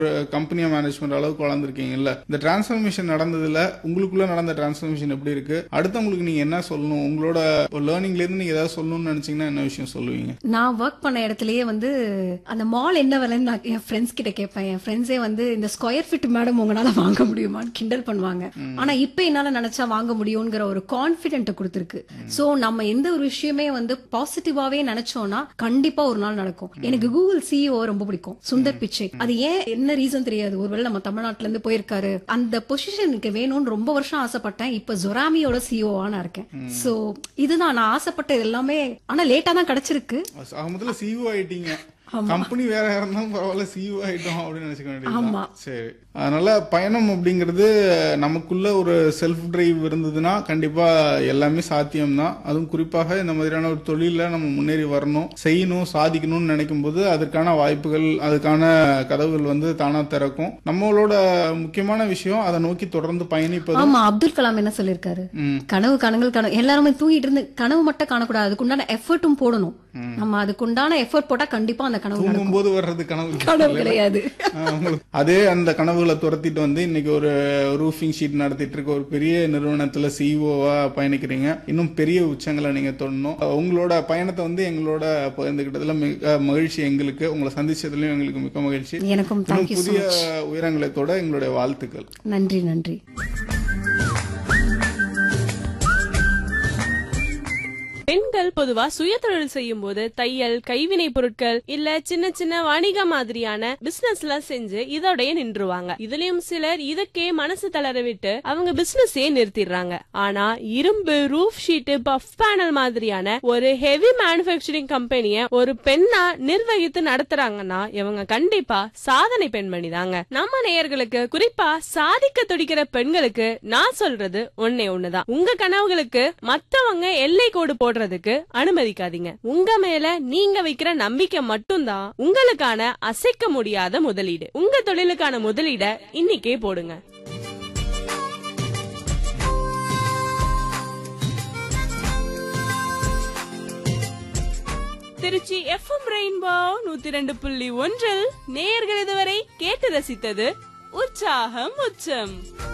கம்பெனியை மேனேஜ் பண்ற அளவுக்கு வளர்ந்துருக்கீங்கல்ல இந்த டிரான்ஸ்ஃபர்மேஷன் நடந்ததுல உங்களுக்குள்ள நடந்த டிரான்ஸ்ஃபர்மேஷன் எப்படி இருக்கு அடுத்தவங்களுக்கு நீங்க என்ன சொல்லணும் உங்களோட லேர்னிங்ல இருந்து நீங்க ஏதாவது சொல்லணும்னு நினைச்சீங்கன்னா என்ன விஷயம் சொல்லுவீங்க நான் ஒர்க் பண்ண இடத்துலயே வந்து அந்த மால் என்ன விலைன்னு நான் என் ஃப்ரெண்ட்ஸ் கிட்ட கேட்பேன் என் ஃப்ரெண்ட்ஸே வந்து இந்த ஸ்கொயர் ஃபீட் மேடம் உங்களால வாங்க முடியுமான்னு கிண்டல் பண்ணுவாங்க ஆனா இப்ப என்னால நினைச்சா வாங்க முடியுங்கிற ஒரு கான்பிடென்ட் கொடுத்துருக்கு சோ நம்ம எந்த ஒரு விஷயமே வந்து பாசிட்டிவாவே நினைச்சோம்னா கண்டிப்பா ஒரு நாள் நடக்கும் எனக்கு கூகுள் சிஇஓ ரொம்ப பிடிக்கும் சுந்தர் பிச்சை அது ஏன் என்ன ரீசன் தெரியாது ஒருவேளை நம்ம தமிழ்நாட்டுல இருந்து போயிருக்காரு அந்த பொசிஷனுக்கு வேணும்னு ரொம்ப வருஷம் ஆசைப்பட்டேன் இப்ப ஜொராமியோட சிஓவா நான் இருக்கேன் சோ இதுதான் நான் ஆசைப்பட்டது எல்லாமே ஆனா லேட்டா தான் கிடைச்சிருக்கு ஆகமத்துல சிஇஓ ஆயிட்டீங்க கம்பெனி வேற இருந்தாலும் பரவாயில்ல சிஇஓ ஆயிட்டோம் அப்படின்னு நினைச்சுக்க ஆமா. வேண்டியது சரி அதனால பயணம் அப்படிங்கிறது நமக்குள்ள ஒரு செல்ஃப் டிரைவ் இருந்ததுன்னா கண்டிப்பா எல்லாமே சாத்தியம்தான் அதுவும் குறிப்பாக இந்த மாதிரியான ஒரு தொழில நம்ம முன்னேறி வரணும் செய்யணும் சாதிக்கணும்னு நினைக்கும் போது அதற்கான வாய்ப்புகள் அதுக்கான கதவுகள் வந்து தானா திறக்கும் நம்மளோட முக்கியமான விஷயம் அதை நோக்கி தொடர்ந்து பயணிப்பது ஆமா அப்துல் கலாம் என்ன சொல்லிருக்காரு ம். கனவு கனங்கள் கனவு எல்லாருமே தூங்கிட்டு இருந்து கனவு மட்டும் காணக்கூடாது அதுக்குண்டான எஃபர்ட்டும் போடணும் நம்ம அதுக்குண்டான எஃபர்ட் போட்டா கண்டிப்பா அந்த கனவு நடக்கும் தூங்கும் போது வர்றது கனவு கனவு கிடையாது ஆஹ் உங்களுக்கு அதே அந்த கனவுகளை துரத்திட்டு வந்து இன்னைக்கு ஒரு ரூஃபிங் ஷீட் நடத்திட்டு இருக்க ஒரு பெரிய நிறுவனத்துல சிஇஓவா பயணிக்கிறீங்க இன்னும் பெரிய உச்சங்களை நீங்க தொடணும் அஹ் உங்களோட பயணத்தை வந்து எங்களோட பகிர்ந்துகிட்டதுல மிக மகிழ்ச்சி எங்களுக்கு உங்களை சந்திச்சதுலயும் எங்களுக்கு மிக மகிழ்ச்சி எனக்கும் இன்னும் தேங்க்யூ புதிய உயரங்களை தொட எங்களுடைய வாழ்த்துக்கள் நன்றி நன்றி பெண்கள் பொதுவா சுயதொழில் செய்யும் போது தையல் கைவினை பொருட்கள் இல்ல சின்ன சின்ன வணிக மாதிரியான பிசினஸ் எல்லாம் செஞ்சு இதோடய நின்றுவாங்க இதுலயும் சிலர் இதுக்கே மனசு தளர விட்டு அவங்க பிசினஸே நிறுத்திடுறாங்க ஆனா இரும்பு ரூஃப் ஷீட் பஃப் பேனல் மாதிரியான ஒரு ஹெவி மேனுபேக்சரிங் கம்பெனிய ஒரு பெண்ணா நிர்வகித்து நடத்துறாங்கன்னா இவங்க கண்டிப்பா சாதனை பெண்மணி தாங்க நம்ம நேயர்களுக்கு குறிப்பா சாதிக்க துடிக்கிற பெண்களுக்கு நான் சொல்றது ஒன்னே ஒண்ணுதான் உங்க கனவுகளுக்கு மத்தவங்க எல்லை கோடு போடுறதுக்கு அனுமதிக்காதீங்க உங்க மேல நீங்க வைக்கிற நம்பிக்கை மட்டும்தான் உங்களுக்கான அசைக்க முடியாத முதலீடு உங்க தொழிலுக்கான முதலீட இன்னைக்கே போடுங்க திருச்சி எஃப்எம் ரெயின்போ நூத்தி ரெண்டு புள்ளி ஒன்றில் நேயர்கள் இதுவரை கேட்டு ரசித்தது உற்சாகம் உச்சம்